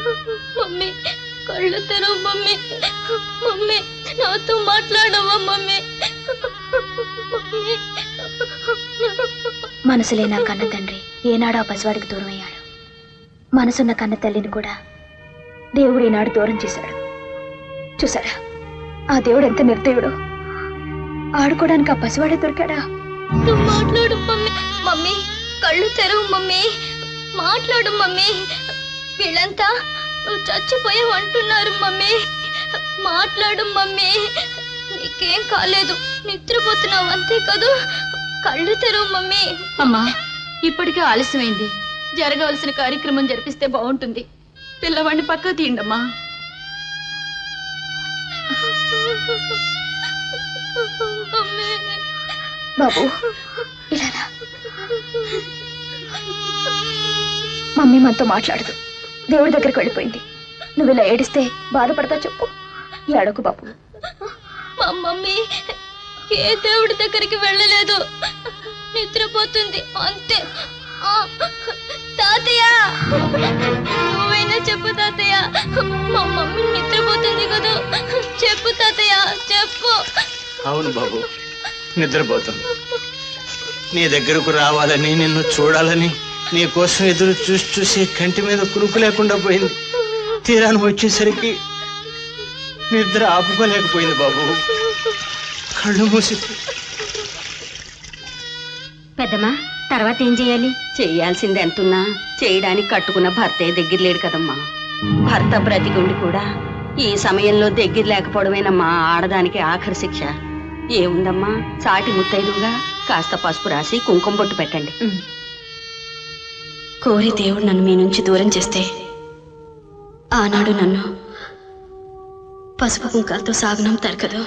Mummy కళ్ళు తెరవు mummy mummy నాతో మాట్లాడవా మమ్మీ మమ్మీ మనసులే నా కన్న తండ్రి ఏనాడు ఆ పసివాడికి దూరం అయ్యాడు మనసున్న కన్న తల్లిని కూడా దేవుడు ఈనాడు దూరం చేశాడు చూసారా ఆ దేవుడు ఎంత నిర్దయుడు ఆడుకోవడానికి ఆ పసివాడే దొరికాడా నువ్వు మాట్లాడు మమ్మీ మమ్మీ కళ్ళు తెరవు మమ్మీ మాట్లాడు మమ్మీ వీళ్ళంతా నువ్వు చచ్చిపోయావు అంటున్నారు మమ్మీ మాట్లాడు మమ్మీ నీకేం కాలేదు నిద్రపోతున్నావు అంతే కదూ కళ్ళు తెరవు మమ్మీ అమ్మా ఇప్పటికే ఆలస్యమైంది జరగవలసిన కార్యక్రమం జరిపిస్తే బాగుంటుంది పిల్లవాడిని పక్క తీయండమ్మా మమ్మీ బాబు ఇలా రా. మమ్మీ మనతో మాట్లాడదు దేవుడి దగ్గరికి వెళ్ళిపోయింది నువ్వు ఇలా ఏడిస్తే బాధపడతా చెప్పు ఏడకు బాబు మా మమ్మీ ఏ దేవుడి దగ్గరికి వెళ్ళలేదు నిద్రపోతుంది అంతే ఆ, తాతయ్య నువ్వైనా చెప్పు తాతయ్య మా మమ్మీ నిద్రపోతుంది కదా చెప్పు తాతయ్య చెప్పు అవును బాబు నిద్రపోతాను నీ దగ్గరకు రావాలని నిన్ను చూడాలని నీ కోసం ఎదురు చూసి చూసి కంటి మీద కునుకు లేకుండా పోయింది తీరాను వచ్చేసరికి నిద్ర ఆపుకోలేకపోయింది బాబు కళ్ళు మూసి పెద్దమ్మా తర్వాత ఏం చేయాలి చేయాల్సింది ఎంతున్నా చేయడానికి కట్టుకున్న భర్తే దగ్గర లేడు కదమ్మా భర్త బ్రతికుండి కూడా ఈ సమయంలో దగ్గర లేకపోవడమేనమ్మా ఆడదానికి ఆఖరి శిక్ష ఏముందమ్మా సాటి ముత్తైదుగా కాస్త పసుపు రాసి కుంకుమ బొట్టు పెట్టండి కోరి దేవుడు నన్ను మీ నుంచి దూరం చేస్తే ఆనాడు నన్ను పసుపు కుంకాలతో సాగనంతారు కదా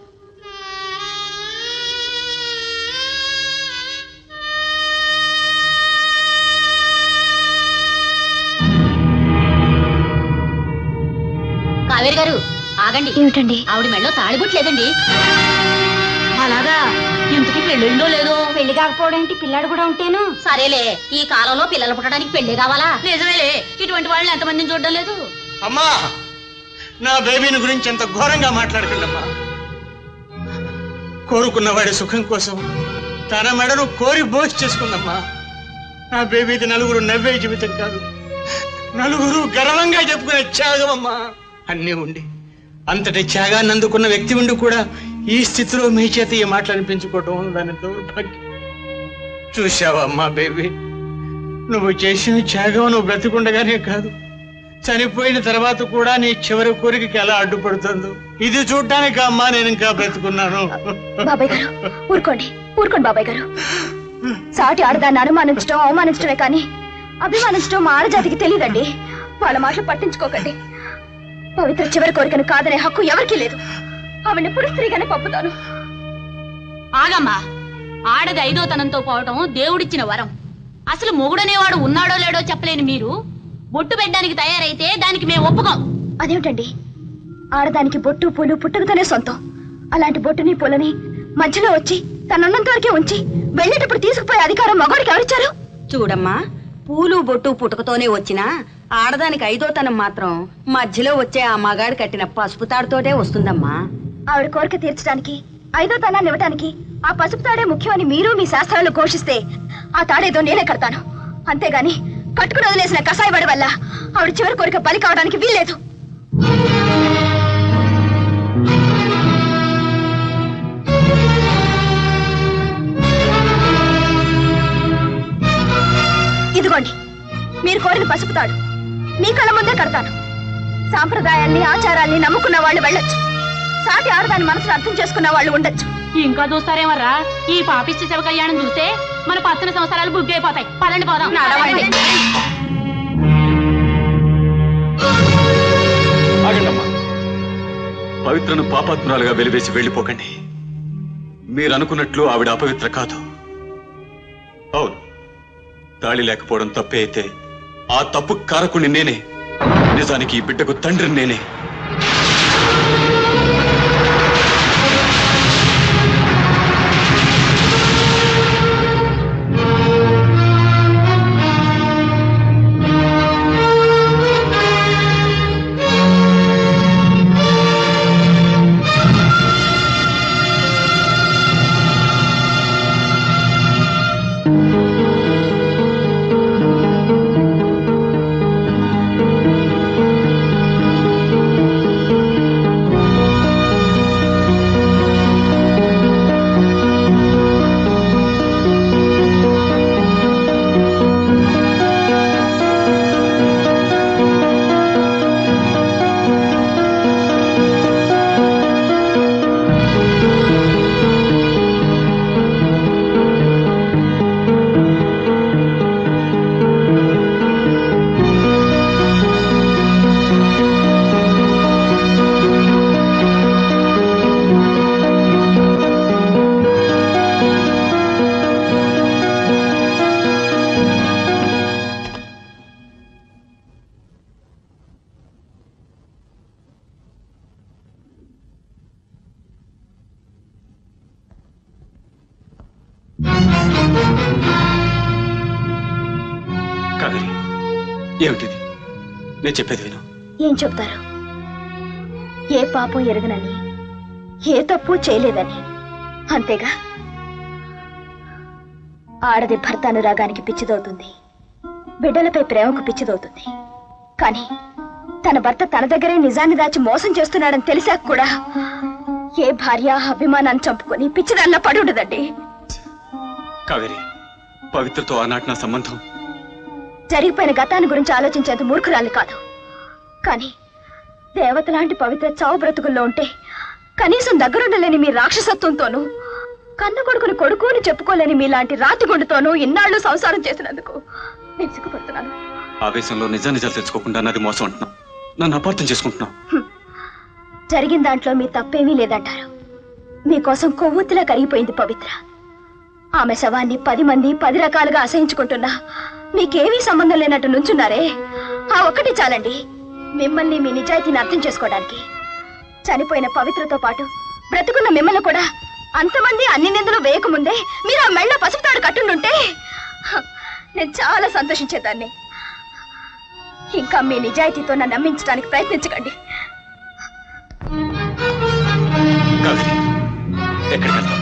కావేరి గారు ఆగండి ఏమిటండి ఆవిడ మెళ్ళో తాళిబుట్లేదండి అలాగా ఇంటికి పెళ్ళిందో లేదో పెళ్లి కాకపోవడం ఏంటి పిల్లాడు కూడా ఉంటేను సరేలే ఈ కాలంలో పిల్లలు పుట్టడానికి పెళ్లి కావాలా నిజమేలే ఇటువంటి వాళ్ళని ఎంతమందిని చూడడం లేదు అమ్మా నా బేబీని గురించి ఎంత ఘోరంగా మాట్లాడకండమ్మా కోరుకున్నవాడి సుఖం కోసం తన మెడను కోరి బోసి చేసుకుందమ్మా నా బేబీది నలుగురు నవ్వే జీవితం కాదు నలుగురు గర్వంగా చెప్పుకునే త్యాగమమ్మా అన్నీ ఉండి అంతటి త్యాగాన్ని అందుకున్న వ్యక్తి ఉండి కూడా ఈ స్థితిలో మీ చేత ఈ మాటలు అనిపించుకోవటం దాని దౌర్భాగ్యం చూశావా అమ్మా బేబీ నువ్వు చేసిన త్యాగం నువ్వు బ్రతికుండగానే కాదు చనిపోయిన తర్వాత కూడా నీ చివరి కోరికకి ఎలా అడ్డుపడుతుందో ఇది చూడ్డానికి అమ్మా నేను ఇంకా బ్రతుకున్నాను బాబాయ్ గారు ఊరుకోండి ఊరుకోండి బాబాయ్ గారు సాటి ఆడదాన్ని అనుమానించడం అవమానించడమే కానీ అభిమానించడం మా ఆడజాతికి తెలియదండి వాళ్ళ మాటలు పట్టించుకోకండి పవిత్ర చివరి కోరికను కాదనే హక్కు ఎవరికీ లేదు ఆవిడ ఎప్పుడు స్త్రీగానే పంపుతాను ఆగమ్మా ఆడది ఐదో తనంతో పోవటం దేవుడిచ్చిన వరం అసలు మొగుడనేవాడు ఉన్నాడో లేడో చెప్పలేని మీరు బొట్టు పెట్టడానికి తయారైతే దానికి మేము ఒప్పుకోం అదేమిటండి ఆడదానికి బొట్టు పూలు పుట్టుకతోనే సొంతం అలాంటి బొట్టుని పూలని మధ్యలో వచ్చి తనున్నంత వరకే ఉంచి వెళ్ళేటప్పుడు తీసుకుపోయే అధికారం మగవాడికి ఎవరిచ్చారు చూడమ్మా పూలు బొట్టు పుట్టుకతోనే వచ్చినా ఆడదానికి ఐదోతనం మాత్రం మధ్యలో వచ్చే ఆ మగాడు కట్టిన పసుపు తాడుతోటే వస్తుందమ్మా ఆవిడ కోరిక తీర్చడానికి ఐదో తనాన్ని ఇవ్వటానికి ఆ పసుపు తాడే ముఖ్యమని మీరు మీ శాస్త్రాలు ఘోషిస్తే ఆ తాడేదో నేనే కడతాను అంతేగాని కట్టుకుని వదిలేసిన కషాయవాడి వల్ల ఆవిడ చివరి కోరిక బలి కావడానికి వీల్లేదు ఇదిగోండి మీరు కోరిన పసుపు తాడు మీ కళ్ళ ముందే కడతాను సాంప్రదాయాల్ని ఆచారాల్ని నమ్ముకున్న వాళ్ళు వెళ్ళొచ్చు సాటి ఆడదాని మనసును అర్థం చేసుకున్న వాళ్ళు ఉండొచ్చు ఇంకా చూస్తారేమర్రా ఈ పాపిష్టి శివ కళ్యాణం చూస్తే మన పచ్చని సంవత్సరాలు బుగ్గి అయిపోతాయి పదండి పోదాం నడవండి. ఆగండమ్మా పవిత్రను పాపాత్మురాలుగా వెలివేసి వెళ్ళిపోకండి మీరు అనుకున్నట్లు ఆవిడ అపవిత్ర కాదు అవును తాళి లేకపోవడం తప్పే అయితే ఆ తప్పు కారకుని నేనే నిజానికి ఈ బిడ్డకు తండ్రిని నేనే కావేరి ఏమిటిది నేను చెప్పేది విను ఏం చెప్తారు ఏ పాపం ఎరగనని ఏ తప్పు చేయలేదని అంతేగా ఆడది భర్త అనురాగానికి పిచ్చిదవుతుంది బిడ్డలపై ప్రేమకు పిచ్చిదవుతుంది కానీ తన భర్త తన దగ్గరే నిజాన్ని దాచి మోసం చేస్తున్నాడని తెలిసాక కూడా ఏ భార్య అభిమానాన్ని చంపుకొని పిచ్చిదానిలా పడి ఉండదండి కావేరి పవిత్రతో ఆనాటి నా సంబంధం జరిగిపోయిన గతాన్ని గురించి ఆలోచించేంత మూర్ఖురాలి కాదు కానీ దేవత లాంటి పవిత్ర చావు బ్రతుకుల్లో ఉంటే కనీసం దగ్గరుండలేని మీ రాక్షసత్వంతోనూ కన్న కొడుకుని కొడుకు అని చెప్పుకోలేని మీలాంటి రాతిగుండుతోనూ ఇన్నాళ్ళు సంసారం చేసినందుకు నేను సిగ్గుపడుతున్నాను ఆవేశంలో నిజా నిజాలు తెలుసుకోకుండా నాది మోసం అంటున్నావు నన్ను అపార్థం చేసుకుంటున్నావు జరిగిన దాంట్లో మీ తప్పేమీ లేదంటారు మీకోసం కొవ్వొత్తిలా కరిగిపోయింది పవిత్ర ఆమె శవాన్ని పది మంది పది రకాలుగా అసహించుకుంటున్నా మీకేమీ సంబంధం లేనట్టు నుంచున్నారే ఆ ఒక్కటి చాలండి మిమ్మల్ని మీ నిజాయితీని అర్థం చేసుకోవడానికి చనిపోయిన పవిత్రతో పాటు బ్రతుకున్న మిమ్మల్ని కూడా అంతమంది అన్ని నిందలు వేయకముందే మీరు ఆ మెళ్ళ పసుపుతాడు కట్టుండుంటే హ, నేను చాలా సంతోషించేదాన్ని ఇంకా మీ నిజాయితీతో నన్ను నమ్మించడానికి ప్రయత్నించకండి కావేరి ఎక్కడికి వెళ్తావు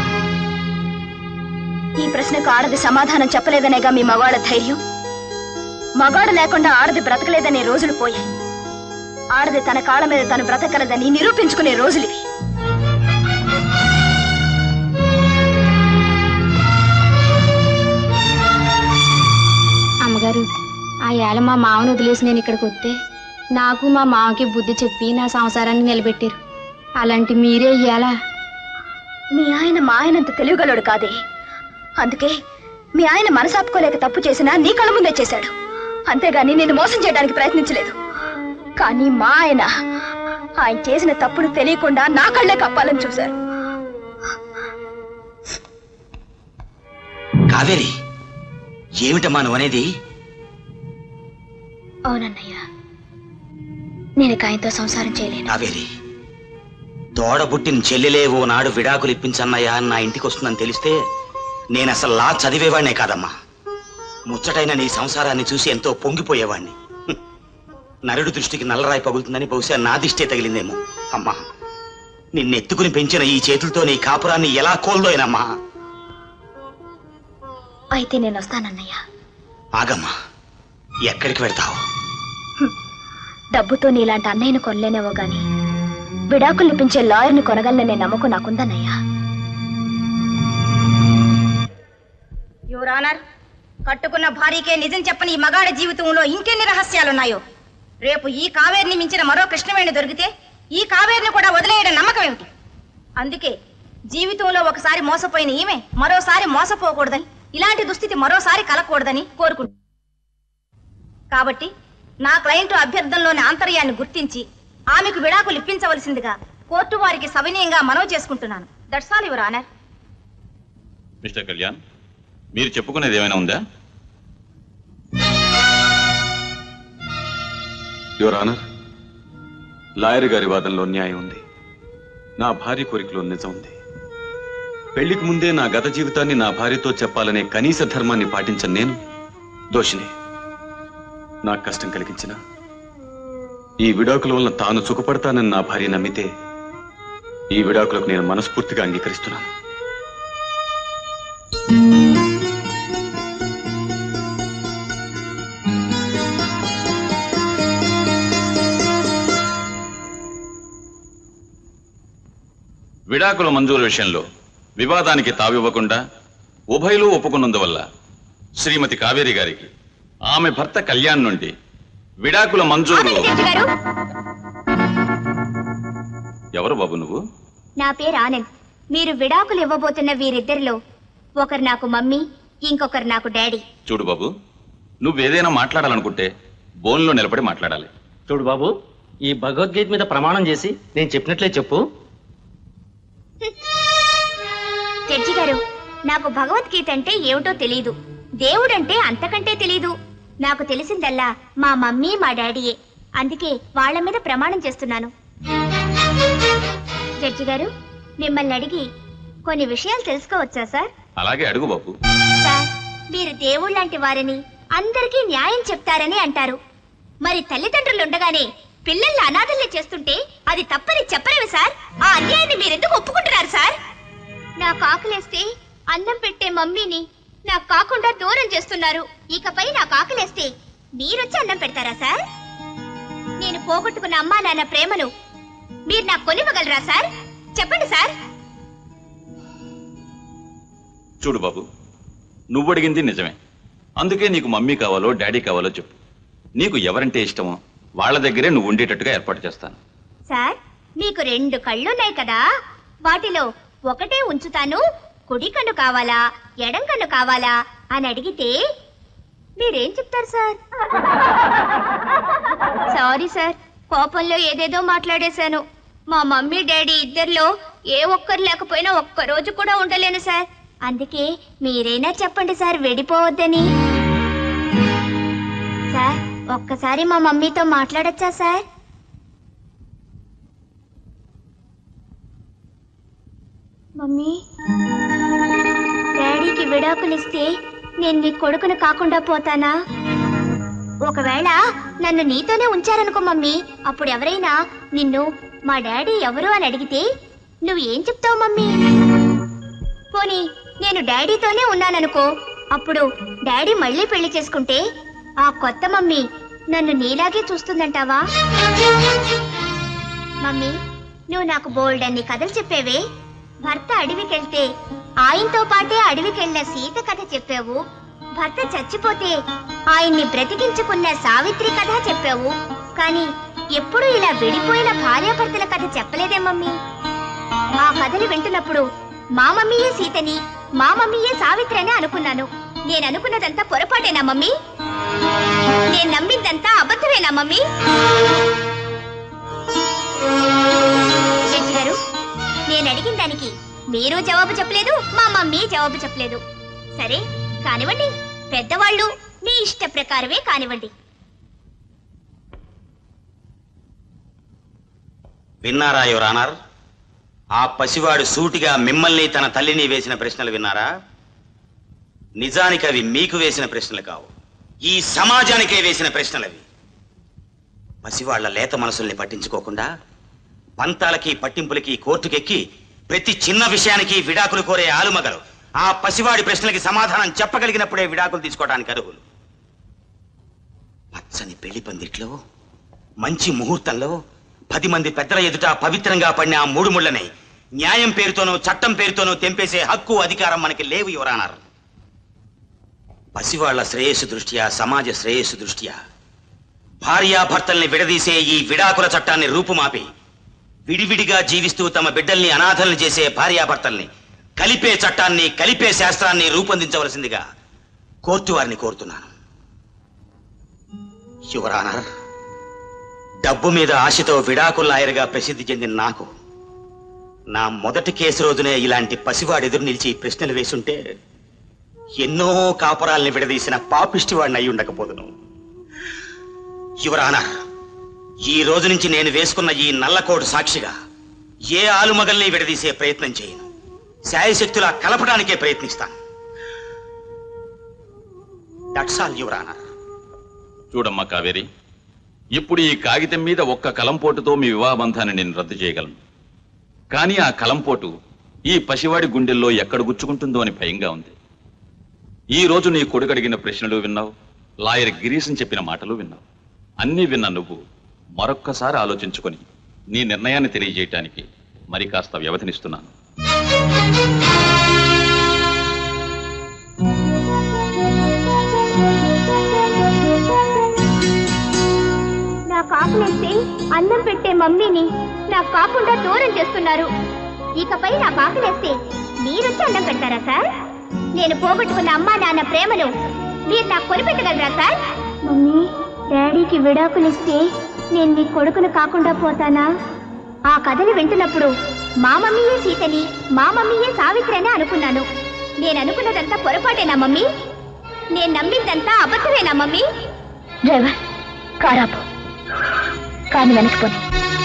ఈ ప్రశ్నకు ఆడది సమాధానం చెప్పలేదనేగా మీ మగాళ్ళ ధైర్యం మగాడు లేకుండా ఆడది బ్రతకలేదనే రోజులు పోయాయి ఆడది తన కాళ్ళ మీద తను బ్రతకలదని నిరూపించుకునే రోజులివి అమ్మగారు ఆ ఏళ మా మామను వదిలేసి నేను ఇక్కడికి వస్తే నాకు మా మామకి బుద్ధి చెప్పి నా సంసారాన్ని నిలబెట్టారు అలాంటి మీరే ఇయ్యాలా మీ ఆయన మా ఆయనంత తెలివిగలడు కాదే అందుకే మీ ఆయన మనసాపుకోలేక తప్పు చేసినా నీ కళ్ళ ముందే చేశాడు అంతేగాని నేను మోసం చేయడానికి ప్రయత్నించలేదు కానీ మా ఆయన ఆయన చేసిన తప్పును తెలియకుండా నా కళ్ళే కప్పాలని చూశారు కావేరి ఏమిటమ్మా నువ్వు అనేది అవునన్నయ్య నేను ఇక ఆయనతో సంసారం చేయలేను కావేరి తోడబుట్టిన చెల్లెలే ఓ నాడు విడాకులు ఇప్పించన్నయ్యా అని నా ఇంటికి వస్తుందని తెలిస్తే నేను అసలు లా చదివేవాడినే కాదమ్మా ముచ్చటైన నీ సంసారాన్ని చూసి ఎంతో పొంగిపోయేవాణ్ణి హ్మ్. నరుడు దృష్టికి నల్లరాయి పగులుతుందని బహుశా నా దిష్టే తగిలిందేమో అమ్మా నిన్నెత్తుకుని పెంచిన ఈ చేతులతో నీ కాపురాన్ని ఎలా కోల్దోయనమ్మా అయితే నేను వస్తానన్నయ్య ఆగమ్మా ఎక్కడికి వెళ్తావు డబ్బుతో నీలాంటి అన్నయ్యను కొనలేనేమో గాని విడాకులు ఇప్పించే లాయర్ని కొనగలననే నమ్మకం నాకుందన్నయ్యా యువరానర్ కట్టుకున్న భార్యకే నిజం చెప్పని ఈ మగాడి జీవితంలో ఇంకెన్ని రహస్యాలున్నాయో రేపు ఈ కావేరిని మించిన మరో కృష్ణవేణి దొరికితే ఈ కావేరిని కూడా వదిలేయడం నమ్మకం ఏమిటి అందుకే జీవితంలో ఒకసారి మోసపోయిన ఈమె మరోసారి మోసపోకూడదని ఇలాంటి దుస్థితి మరోసారి కలగకూడదని కోరుకుంటు కాబట్టి నా క్లయింట్ అభ్యర్థనలోని ఆంతర్యాన్ని గుర్తించి ఆమెకు విడాకులు ఇప్పించవలసిందిగా కోర్టు వారికి సవినయంగా మనవి చేసుకుంటున్నాను that's all your honour mister Kalyan మీరు చెప్పుకునేది ఏమైనా ఉందా యువర్ ఆనర్ లాయర్ గారి వాదనలో న్యాయం ఉంది నా భార్య కోరికలో నిజం ఉంది పెళ్లికి ముందే నా గత జీవితాన్ని నా భార్యతో చెప్పాలనే కనీస ధర్మాన్ని పాటించిన నేను దోషిని నాకు కష్టం కలిగించిన ఈ విడాకుల వలన తాను సుఖపడతానని నా భార్య నమ్మితే ఈ విడాకులకు నేను మనస్ఫూర్తిగా అంగీకరిస్తున్నాను విడాకుల మంజూరు విషయంలో వివాదానికి తావివ్వకుండా ఉభయలు ఒప్పుకున్నందువల్ల శ్రీమతి కావేరి గారికి ఆమె భర్త కళ్యాణ్ నుండి విడాకుల మంజూరు గారు ఎవరు బాబు నువ్వు నా పేరు ఆనంద్ మీరు విడాకులు ఇవ్వబోతున్న వీరిద్దరిలో ఒకరు నాకు మమ్మీ ఇంకొకరు నాకు డాడీ చూడు బాబు నువ్వేదైనా మాట్లాడాలనుకుంటే బోన్లో నిలబడి మాట్లాడాలి చూడు బాబు ఈ భగవద్గీత మీద ప్రమాణం చేసి నేను చెప్పినట్లే చెప్పు జడ్జి గారు నాకు భగవద్గీత అంటే ఏమిటో తెలియదు దేవుడంటే అంతకంటే తెలీదు నాకు తెలిసిందల్లా మా మమ్మీ మా డాడీయే అందుకే వాళ్ళ మీద ప్రమాణం చేస్తున్నాను జడ్జి గారు మిమ్మల్ని అడిగి కొన్ని విషయాలు తెలుసుకోవచ్చా సార్ అలాగే అడుగు బాబు సార్ మీరు దేవుళ్ళంటి వారని అందరికీ న్యాయం చెప్తారని అంటారు మరి తల్లిదండ్రులు ఉండగానే పిల్లల్ని అనాథల్ని చేస్తుంటే అది తప్పని చెప్పలేము సార్ ఆ అన్యాయాన్ని మీరెందుకు ఒప్పుకుంటున్నారు సార్ నాకు ఆకలేస్తే అన్నం పెట్టే మమ్మీని నాకు కాకుండా దూరం చేస్తున్నారు ఇకపై నాకు ఆకలేస్తే మీరొచ్చి అన్నం పెడతారా సార్ నేను పోగొట్టుకున్న అమ్మా నాన్న ప్రేమను మీరు నాకు కొనివ్వగలరా సార్ చెప్పండి సార్ చూడు బాబు నువ్వు అడిగింది నిజమే అందుకే నీకు మమ్మీ కావాలో డాడీ కావాలో చెప్పు నీకు ఎవరంటే ఇష్టమో వాళ్ళ దగ్గరే నువ్వు ఉండేటట్టుగా ఏర్పాటు చేస్తాను సార్ మీకు రెండు కళ్ళున్నాయి కదా వాటిలో ఒకటే ఉంచుతాను కుడి కన్ను కావాలా ఎడం కన్ను కావాలా అని అడిగితే మీరేం చెప్తారు సార్ సారీ సార్ కోపంలో ఏదేదో మాట్లాడేశాను మా మమ్మీ డాడీ ఇద్దరిలో ఏ ఒక్కరు లేకపోయినా ఒక్క రోజు కూడా ఉండలేను సార్ అందుకే మీరైనా చెప్పండి సార్ వెడిపోవద్దని సార్ ఒక్కసారి మా మమ్మీతో మాట్లాడొచ్చా సార్ మమ్మీ డాడీకి విడాకులిస్తే నేను నీ కొడుకును కాకుండా పోతానా ఒకవేళ నన్ను నీతోనే ఉంచారనుకో మమ్మీ అప్పుడు ఎవరైనా నిన్ను మా డాడీ ఎవరు అని అడిగితే నువ్వు ఏం చెప్తావు మమ్మీ పోనీ నేను డాడీతోనే ఉన్నాననుకో అప్పుడు డాడీ మళ్ళీ పెళ్లి చేసుకుంటే ఆ కొత్త మమ్మీ నన్ను నీలాగే చూస్తుందంటావా మమ్మీ నువ్వు నాకు బోల్డ్ అన్ని కథలు చెప్పేవే భర్త అడవికెళ్తే ఆయనతో పాటే అడవికెళ్ళిన సీత కథ చెప్పావు భర్త చచ్చిపోతే ఆయన్ని బ్రతికించుకున్న సావిత్రి కథ చెప్పావు కానీ ఎప్పుడు ఇలా విడిపోయిన భార్యాభర్తల కథ చెప్పలేదే మమ్మీ ఆ కథలు వింటున్నప్పుడు మా మమ్మీయే సీతని మా మమ్మీయే సావిత్రి అని అనుకున్నాను నేను అనుకున్నదంతా పొరపాటేనా మమ్మీ నేను నమ్మిందంతా అబద్ధమేనా మమ్మీ జడ్జి గారు నేను అడిగిన దానికి మీరు జవాబు చెప్పలేదు మా మమ్మీ జవాబు చెప్పలేదు సరే కానివ్వండి పెద్దవాళ్ళు మీ ఇష్ట ప్రకారమే కానివ్వండి విన్నారా యువరానర్ ఆ పసివాడు సూటిగా మిమ్మల్ని తన తల్లిని వేసిన ప్రశ్నలు విన్నారా నిజానికి అవి మీకు వేసిన ప్రశ్నలు కావు ఈ సమాజానికే వేసిన ప్రశ్నలవి పసివాళ్ల లేత మనసుల్ని పట్టించుకోకుండా పంతాలకి పట్టింపులకి కోర్టుకెక్కి ప్రతి చిన్న విషయానికి విడాకులు కోరే ఆలుమగలు ఆ పసివాడి ప్రశ్నలకి సమాధానం చెప్పగలిగినప్పుడే విడాకులు తీసుకోవడానికి అర్హులు పచ్చని పెళ్లి పందిట్లో మంచి ముహూర్తంలో పది మంది పెద్దల ఎదుట పవిత్రంగా పడిన ఆ మూడు ముళ్ళని న్యాయం పేరుతోనూ చట్టం పేరుతోనూ తెంపేసే హక్కు అధికారం మనకి లేవు యువరానర్ పసివాళ్ల శ్రేయస్సు దృష్ట్యా సమాజ శ్రేయస్సు దృష్ట్యా భార్యాభర్తల్ని విడదీసే ఈ విడాకుల చట్టాన్ని రూపుమాపి విడివిడిగా జీవిస్తూ తమ బిడ్డల్ని అనాథల్ని చేసే భార్యాభర్తల్ని కలిపే చట్టాన్ని కలిపే శాస్త్రాన్ని రూపొందించవలసిందిగా కోర్టు వారిని కోరుతున్నాను యువరానర్ డబ్బు మీద ఆశతో విడాకుల లాయర్గా ప్రసిద్ధి చెందిన నాకు నా మొదటి కేసు రోజునే ఇలాంటి పసివాడు ఎదురు నిలిచి ప్రశ్నలు వేసుంటే ఎన్నో కాపురాల్ని విడదీసిన పాపిష్టి వాడిని అయి ఉండకపోదును యువరానర్ ఈ రోజు నుంచి నేను వేసుకున్న ఈ నల్లకోటు సాక్షిగా ఏ ఆలుమగల్ని విడదీసే ప్రయత్నం చేయను శాయశక్తులా కలపడానికే ప్రయత్నిస్తాను దట్స్ ఆల్ యువరానర్ చూడమ్మా కావేరి ఇప్పుడు ఈ కాగితం మీద ఒక్క కలంపోటుతో మీ వివాహ బంధాన్ని నేను రద్దు చేయగలను కానీ ఆ కలంపోటు ఈ పసివాడి గుండెల్లో ఎక్కడ గుచ్చుకుంటుందో అని భయంగా ఉంది ఈ రోజు నీ కొడుకు అడిగిన ప్రశ్నలు విన్నావు లాయర్ గిరీశం చెప్పిన మాటలు విన్నావు అన్నీ విన్న నువ్వు మరొక్కసారి ఆలోచించుకొని నీ నిర్ణయాన్ని తెలియజేయటానికి మరి కాస్త వ్యవధినిస్తున్నాను నాకు ఆకలిస్తే అన్నం పెట్టే మమ్మీని నాకు కాకుండా దూరం చేస్తున్నారు ఇకపై నాకు ఆకలిస్తే మీరొచ్చి అన్నం పెడతారా సార్ నేను పోగొట్టుకున్న అమ్మా నాన్న ప్రేమను మీరు నాకు కొనిపెట్టగలరా సార్ మమ్మీ డాడీకి విడాకులిస్తే నేను నీ కొడుకును కాకుండా పోతానా ఆ కథలు వింటున్నప్పుడు మా మమ్మీయే సీతని మా మమ్మీయే సావిత్రి అని అనుకున్నాను నేను అనుకున్నదంతా పొరపాటేనా మమ్మీ నేను నమ్మిందంతా అబద్ధమేనా మమ్మీ డ్రైవర్ కారాపు కాని వెనక్కిపోని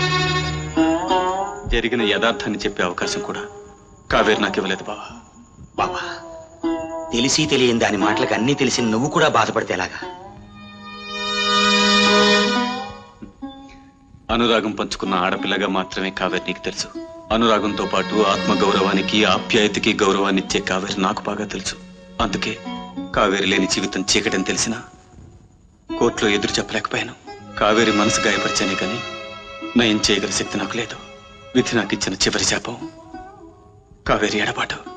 జరిగిన యథార్థాన్ని చెప్పే అవకాశం కూడా కావేరి నాకు ఇవ్వలేదు బావా బాబా తెలిసి తెలియని దాని మాటలకు అన్నీ తెలిసి నువ్వు కూడా బాధపడితే ఎలాగా అనురాగం పంచుకున్న ఆడపిల్లగా మాత్రమే కావేరి నీకు తెలుసు అనురాగంతో పాటు ఆత్మ గౌరవానికి ఆప్యాయతకి గౌరవాన్ని ఇచ్చే కావేరి నాకు బాగా తెలుసు అందుకే కావేరి లేని జీవితం చీకటని తెలిసినా కోర్టులో ఎదురు చెప్పలేకపోయాను కావేరి మనసు గాయపరిచానే కానీ నయం చేయగల శక్తి నాకు లేదు విధి నాకు ఇచ్చిన చివరి శాపం కావేరి ఎడబాటు